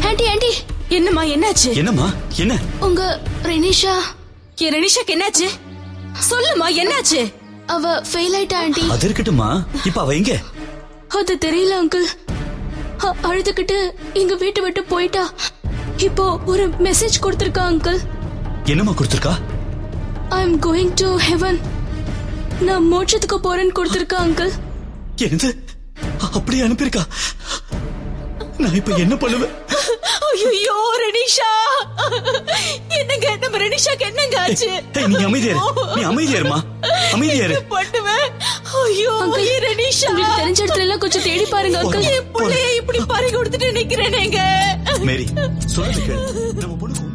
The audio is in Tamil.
ஆண்டி ஆண்டி என்னம்மா என்னாச்சு என்னம்மா என்ன உங்க ரெனிஷா என் ரெனிஷாக்கு என்னாச்சு சொல்லுமா என்னாச்சு அவ ஃபெயில் ஆயிட்டா ஆண்டி அது இருக்கட்டும்மா இப்ப அவ எங்க அது தெரியல அங்கிள் அ- அழுதுகிட்டு எங்க வீட்டை விட்டு போயிட்டா இப்போ ஒரு மெசேஜ் கொடுத்திருக்கா அங்கிள் என்னம்மா கொடுத்துருக்கா I am going to heaven நான் மோட்சத்துக்கு போறேன்னு கொடுத்திருக்கா அங்கிள் என்னது அப்படியே அனுப்பியிருக்கா நான் இப்ப என்ன பண்ணுவேன் ஐயோ ரெனிஷா என்னங்க நம்ம ரெனிஷாக்கு என்னங்க ஆச்சு ஏய், நீ அமைதியாரு நீ அமைதியாருமா அமைதியாரு பண்ணுவேன் ஐயோ என் ரெனிஷா உங்களுக்கு தெரிஞ்ச இடத்துல எல்லாம் கொஞ்சம் தேடி பாருங்க அங்கிள் என் பிள்ளைய இப்படி பறி கொடுத்துட்டு நிக்கிறேனேங்க மேரி சொல்றது கேளு நம்ம பொண்ணுக்கு